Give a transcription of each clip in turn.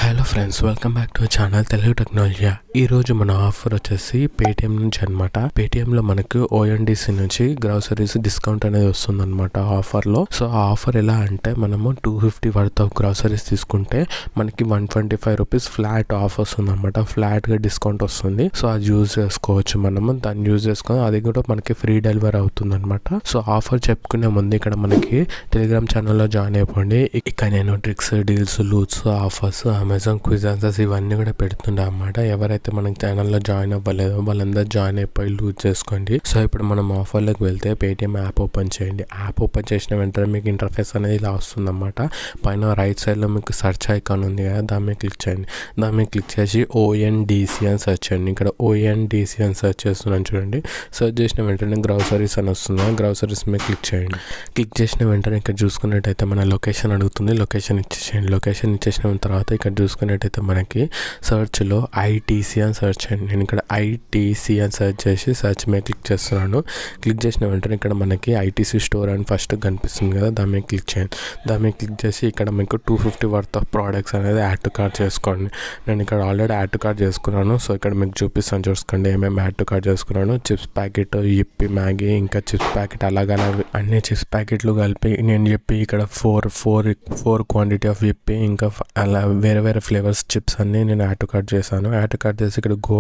hello friends welcome back to channel Telugu technology ఈ రోజు మన ఆఫర్ వచ్చేసి పేటిఎం నుంచి అనమాట పేటిఎం లో మనకు ఓఎన్డిసి నుంచి గ్రాసరీస్ డిస్కౌంట్ అనేది వస్తుంది అనమాట ఆఫర్ లో సో ఆ ఆఫర్ ఎలా అంటే మనము two fifty worth of groceries తీసుకుంటే మనకి one twenty five rupees flat off వస్తుంది అనమాట ఫ్లాట్ గా డిస్కౌంట్ వస్తుంది సో అది యూజ్ చేసుకోవచ్చు మనము దాన్ని యూజ్ చేసుకొని అది కూడా మనకి ఫ్రీ డెలివరీ అవుతుంది అనమాట సో ఆఫర్ చెప్పుకునే ముందు ఇక్కడ మనకి టెలిగ్రామ్ ఛానల్లో జాయిన్ అయిపోండి ఇక్కడ నేను tricks deals loots offers Amazon quiz answers ఇవన్నీ కూడా పెడుతుండే అన్నమాట ఎవరైతే మన ఛానల్లో జాయిన్ అవ్వలేదో వాళ్ళందరూ జాయిన్ అయిపోయి లూజ్ చేసుకోండి సో ఇప్పుడు మనం ఆఫర్లోకి వెళ్తే పేటిఎం యాప్ ఓపెన్ చేయండి యాప్ ఓపెన్ చేసిన వెంటనే మీకు ఇంటర్ఫేస్ అనేది ఇలా వస్తుందన్నమాట పైన రైట్ సైడ్లో మీకు సెర్చ్ ఐకాన్ ఉంది కదా దాని మీద క్లిక్ చేయండి దాని మీద క్లిక్ చేసి ఓఎన్డిసి అని సెర్చ్ చేయండి ఇక్కడ ఓఎన్డిసి అని సెర్చ్ చేస్తున్నాను చూడండి సెర్చ్ చేసిన వెంటనే గ్రౌసరీస్ అని వస్తుంది గ్రౌసరీస్ మీద క్లిక్ చేయండి క్లిక్ చేసిన వెంటనే ఇక్కడ చూసుకున్నట్టయితే మన లొకేషన్ అడుగుతుంది లొకేషన్ ఇచ్చేసేయండి లొకేషన్ ఇచ్చేసిన తర్వాత ఇక్కడ చూసుకున్నట్టయితే మనకి సెర్చ్లో ఐటీసీ అని సెర్చ్ చేయండి నేను ఇక్కడ ఐటీసీ అని సెర్చ్ చేసి సెర్చ్ మీద క్లిక్ చేస్తున్నాను క్లిక్ చేసిన వెంటనే ఇక్కడ మనకి ఐటీసీ స్టోర్ అని ఫస్ట్ కనిపిస్తుంది కదా దాని మీద క్లిక్ చేయండి దాని మీద క్లిక్ చేసి ఇక్కడ మీకు two fifty worth of products అనేది యాడ్ టు కార్ట్ చేసుకోండి నేను ఇక్కడ ఆల్రెడీ యాడ్ టు కార్ట్ చేసుకున్నాను సో ఇక్కడ మీకు చూపిస్తాను చూసుకోండి ఏమేమి యాడ్ టు కార్ట్ చేసుకున్నాను చిప్స్ ప్యాకెట్ ఇప్పి మ్యాగీ ఇంకా చిప్స్ ప్యాకెట్ అలాగ అలా అన్ని చిప్స్ ప్యాకెట్లు కలిపి నేను చెప్పి ఇక్కడ four four four quantity of Yippee ఇంకా ఫ- అలా వేరే వేరే ఫ్లేవర్స్ చిప్స్ అన్నీ నేను యాడ్ టు కార్ట్ చేశాను యాడ్ టు కార్ట్ చేసి ఇక్కడ గో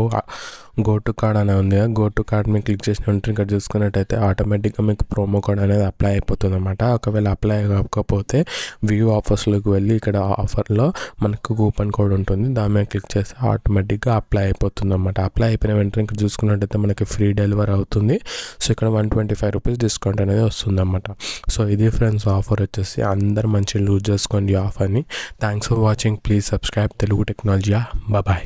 గో టు కార్డ్ అనే ఉంది కదా గో టు కార్డ్ మీకు క్లిక్ చేసిన వెంటనే ఇక్కడ చూసుకున్నట్టయితే ఆటోమేటిక్గా మీకు ప్రోమో కోడ్ అనేది అప్లై అయిపోతుంది అనమాట ఒకవేళ అప్లై కాకపోతే వ్యూ ఆఫర్స్లోకి వెళ్ళి ఇక్కడ ఆఫర్లో మనకు కూపన్ కోడ్ ఉంటుంది దాని మీద క్లిక్ చేస్తే ఆటోమేటిక్గా అప్లై అయిపోతుంది అనమాట అప్లై అయిపోయిన వెంటనే ఇక్కడ చూసుకున్నట్టయితే మనకి ఫ్రీ డెలివరీ అవుతుంది సో ఇక్కడ one twenty five rupees discount అనేది వస్తుంది అనమాట సో ఇది ఫ్రెండ్స్ ఆఫర్ వచ్చేసి అందరు మంచిగా లూజ్ చేసుకోండి ఈ ఆఫర్ని thanks for watching please subscribe Telugu technology boy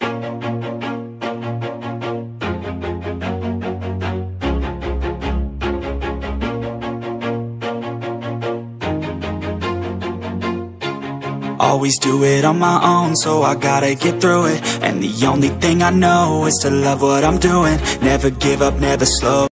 Always do it on my own, so I gotta get through it And the only thing I know is to love what I'm doing Never give up, never slow